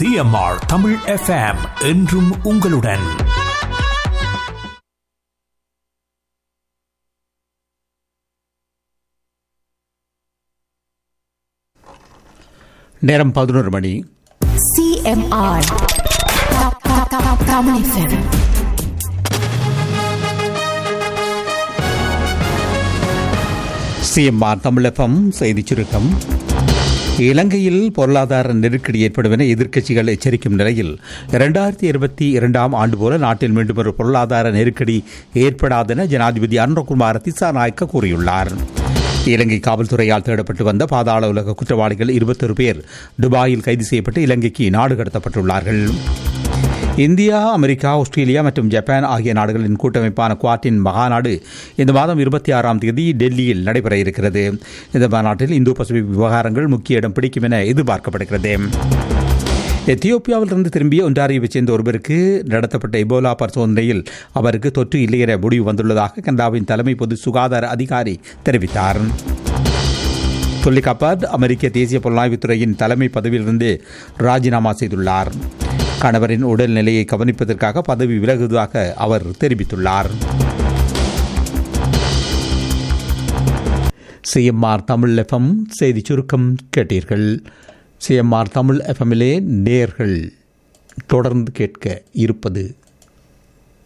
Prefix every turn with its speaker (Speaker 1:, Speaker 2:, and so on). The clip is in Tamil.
Speaker 1: சிஎம்ஆர் தமிழ் எஃப்எம் என்றும் உங்களுடன்
Speaker 2: நேரம் பதினோரு மணி
Speaker 3: CMR. Top, top, top, Tamil FM.
Speaker 2: CMR தமிழகம் செய்திச் சுருக்கம் இலங்கையில் பொருளாதார நெருக்கடி ஏற்படும் என எதிர்க்கட்சிகள் எச்சரிக்கும் நிலையில் இரண்டாயிரத்தி இருபத்தி இரண்டாம் ஆண்டு போல நாட்டில் மீண்டும் ஒரு பொருளாதார நெருக்கடி ஏற்படாதென ஜனாதிபதி அருண்குமார் திசாநாயக்க கூறியுள்ளார் இலங்கை காவல்துறையால் தேடப்பட்டு வந்த பாதாள உலக குற்றவாளிகள் இருபத்தொரு பேர் துபாயில் கைது செய்யப்பட்டு இலங்கைக்கு நாடு கடத்தப்பட்டுள்ளார்கள் இந்தியா அமெரிக்கா ஆஸ்திரேலியா மற்றும் ஜப்பான் ஆகிய நாடுகளின் கூட்டமைப்பான குவாட்டின் மகாநாடு இந்த மாதம் இருபத்தி ஆறாம் தேதி டெல்லியில் நடைபெற இருக்கிறது இந்த மாநாட்டில் இந்தோ பசிபிக் விவகாரங்கள் முக்கிய இடம் பிடிக்கும் என எதிர்பார்க்கப்படுகிறது எத்தியோப்பியாவிலிருந்து திரும்பிய ஒன்றாரியோவைச் சேர்ந்த ஒருவருக்கு நடத்தப்பட்ட எபோலா பரிசோதனையில் அவருக்கு தொற்று இல்லை என முடிவு வந்துள்ளதாக கனடாவின் தலைமை பொது சுகாதார அதிகாரி தெரிவித்தார் துல்லி கப்பாட் அமெரிக்க தேசிய புலனாய்வுத்துறையின் தலைமை பதவியிலிருந்து ராஜினாமா செய்துள்ளார் கணவரின் உடல்நிலையை கவனிப்பதற்காக பதவி விலகுவதாக அவர் தெரிவித்துள்ளார் சிஎம்ஆர் தமிழ் எஃப்எம் செய்தி சுருக்கம் கேட்டீர்கள் சிஎம்ஆர் தமிழ் எஃப்எம்மிலே நேர்கள் தொடர்ந்து கேட்க இருப்பது